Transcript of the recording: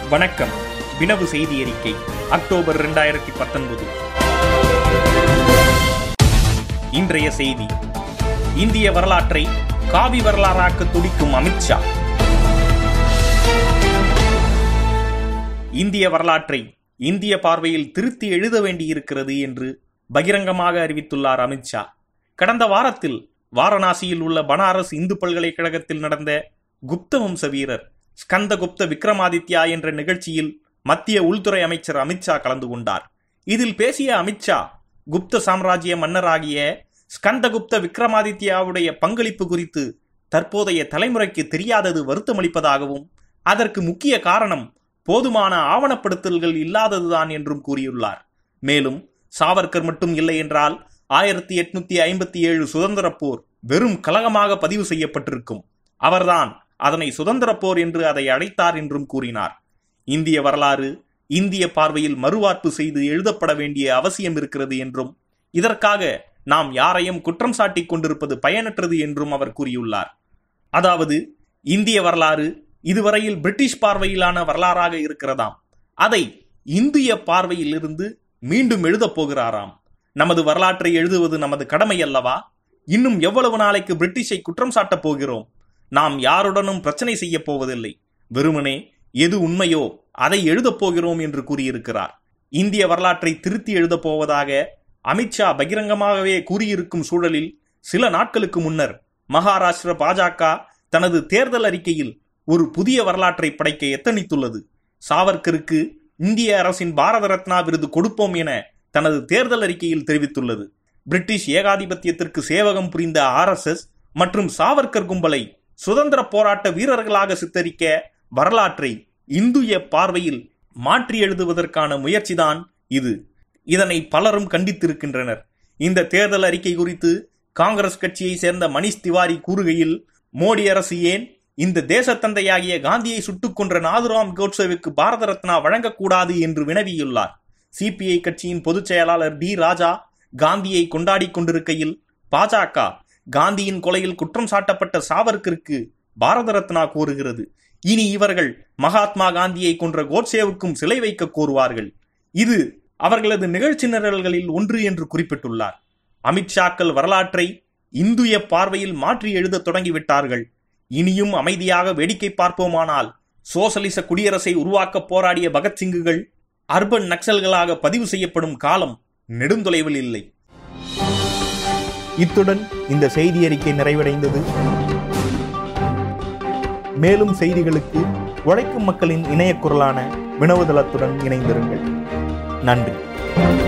வணக்கம் வினவு செய்தி அறிக்கை அக்டோபர் இரண்டாயிரத்தி பத்தொன்பது இன்றைய செய்தி இந்திய வரலாற்றை காவி வரலாறாக்க துடிக்கும் அமித்ஷா இந்திய வரலாற்றை இந்திய பார்வையில் திருத்தி எழுத வேண்டியிருக்கிறது என்று பகிரங்கமாக அறிவித்துள்ளார் அமித்ஷா கடந்த வாரத்தில் வாரணாசியில் உள்ள பனாரஸ் இந்து பல்கலைக்கழகத்தில் நடந்த குப்த வம்ச வீரர் ஸ்கந்தகுப்த விக்ரமாதித்யா என்ற நிகழ்ச்சியில் மத்திய உள்துறை அமைச்சர் அமித்ஷா கலந்து கொண்டார் இதில் பேசிய அமித்ஷா குப்த சாம்ராஜ்ய மன்னராகிய ஸ்கந்தகுப்த விக்ரமாதித்யாவுடைய பங்களிப்பு குறித்து தற்போதைய தலைமுறைக்கு தெரியாதது வருத்தமளிப்பதாகவும் அதற்கு முக்கிய காரணம் போதுமான ஆவணப்படுத்தல்கள் இல்லாததுதான் என்றும் கூறியுள்ளார் மேலும் சாவர்கர் மட்டும் இல்லை என்றால் ஆயிரத்தி எட்நூத்தி ஐம்பத்தி ஏழு சுதந்திர போர் வெறும் கலகமாக பதிவு செய்யப்பட்டிருக்கும் அவர்தான் அதனை சுதந்திர போர் என்று அதை அழைத்தார் என்றும் கூறினார் இந்திய வரலாறு இந்திய பார்வையில் மறுவார்ப்பு செய்து எழுதப்பட வேண்டிய அவசியம் இருக்கிறது என்றும் இதற்காக நாம் யாரையும் குற்றம் சாட்டிக் கொண்டிருப்பது பயனற்றது என்றும் அவர் கூறியுள்ளார் அதாவது இந்திய வரலாறு இதுவரையில் பிரிட்டிஷ் பார்வையிலான வரலாறாக இருக்கிறதாம் அதை இந்திய பார்வையில் இருந்து மீண்டும் எழுதப் போகிறாராம் நமது வரலாற்றை எழுதுவது நமது கடமை அல்லவா இன்னும் எவ்வளவு நாளைக்கு பிரிட்டிஷை குற்றம் சாட்டப் போகிறோம் நாம் யாருடனும் பிரச்சனை செய்யப் போவதில்லை வெறுமனே எது உண்மையோ அதை எழுதப் போகிறோம் என்று கூறியிருக்கிறார் இந்திய வரலாற்றை திருத்தி எழுதப் போவதாக அமித்ஷா பகிரங்கமாகவே கூறியிருக்கும் சூழலில் சில நாட்களுக்கு முன்னர் மகாராஷ்டிர பாஜக தனது தேர்தல் அறிக்கையில் ஒரு புதிய வரலாற்றை படைக்க எத்தனித்துள்ளது சாவர்கருக்கு இந்திய அரசின் பாரத ரத்னா விருது கொடுப்போம் என தனது தேர்தல் அறிக்கையில் தெரிவித்துள்ளது பிரிட்டிஷ் ஏகாதிபத்தியத்திற்கு சேவகம் புரிந்த ஆர்எஸ்எஸ் மற்றும் சாவர்கர் கும்பலை சுதந்திர போராட்ட வீரர்களாக சித்தரிக்க வரலாற்றை இந்துய பார்வையில் மாற்றி எழுதுவதற்கான முயற்சிதான் இது இதனை பலரும் கண்டித்திருக்கின்றனர் இந்த தேர்தல் அறிக்கை குறித்து காங்கிரஸ் கட்சியை சேர்ந்த மணிஷ் திவாரி கூறுகையில் மோடி அரசு ஏன் இந்த தேசத்தந்தையாகிய காந்தியை சுட்டுக் கொன்ற நாதுராம் கோட்சேவுக்கு பாரத ரத்னா வழங்கக்கூடாது என்று வினவியுள்ளார் சிபிஐ கட்சியின் பொதுச் செயலாளர் டி ராஜா காந்தியை கொண்டாடிக் கொண்டிருக்கையில் பாஜக காந்தியின் கொலையில் குற்றம் சாட்டப்பட்ட சாவர்கருக்கு பாரத ரத்னா கோருகிறது இனி இவர்கள் மகாத்மா காந்தியை கொன்ற கோட்சேவுக்கும் சிலை வைக்க கோருவார்கள் இது அவர்களது நிகழ்ச்சி நிரல்களில் ஒன்று என்று குறிப்பிட்டுள்ளார் அமித்ஷாக்கள் வரலாற்றை இந்துய பார்வையில் மாற்றி எழுதத் தொடங்கிவிட்டார்கள் இனியும் அமைதியாக வேடிக்கை பார்ப்போமானால் சோசலிச குடியரசை உருவாக்க போராடிய பகத்சிங்குகள் அர்பன் நக்சல்களாக பதிவு செய்யப்படும் காலம் நெடுந்தொலைவில் இல்லை இத்துடன் இந்த செய்தி அறிக்கை நிறைவடைந்தது மேலும் செய்திகளுக்கு உழைக்கும் மக்களின் இணைய குரலான வினவுதளத்துடன் இணைந்திருங்கள் நன்றி